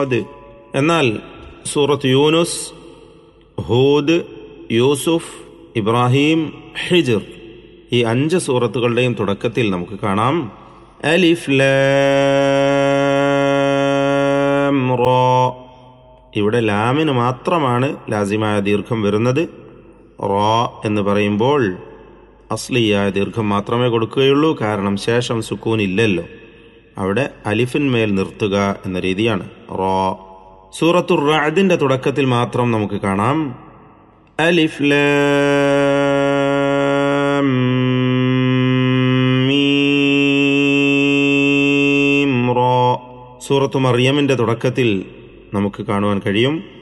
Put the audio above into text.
സ്വാദ് എന്നാൽ സൂറത്ത് യൂനുസ് ഹൂദ് യൂസുഫ് ഇബ്രാഹിം ഹിജർ ഈ അഞ്ച് സൂറത്തുകളുടെയും തുടക്കത്തിൽ നമുക്ക് കാണാം അലിഫ് ലാം റോ ഇവിടെ ലാമിന് മാത്രമാണ് ലാസിമായ ദീർഘം വരുന്നത് റോ എന്ന് പറയുമ്പോൾ അസ്ലിയായ ദീർഘം മാത്രമേ കൊടുക്കുകയുള്ളൂ കാരണം ശേഷം സുക്കൂൻ ഇല്ലല്ലോ അവിടെ അലിഫിന്മേൽ നിർത്തുക എന്ന രീതിയാണ് റോ സൂറത്തുർ റാദിന്റെ തുടക്കത്തിൽ മാത്രം നമുക്ക് കാണാം അലിഫ് ലാം മീം റോ സൂറത്തു മറിയമിന്റെ തുടക്കത്തിൽ നമുക്ക് കാണുവാൻ കഴിയും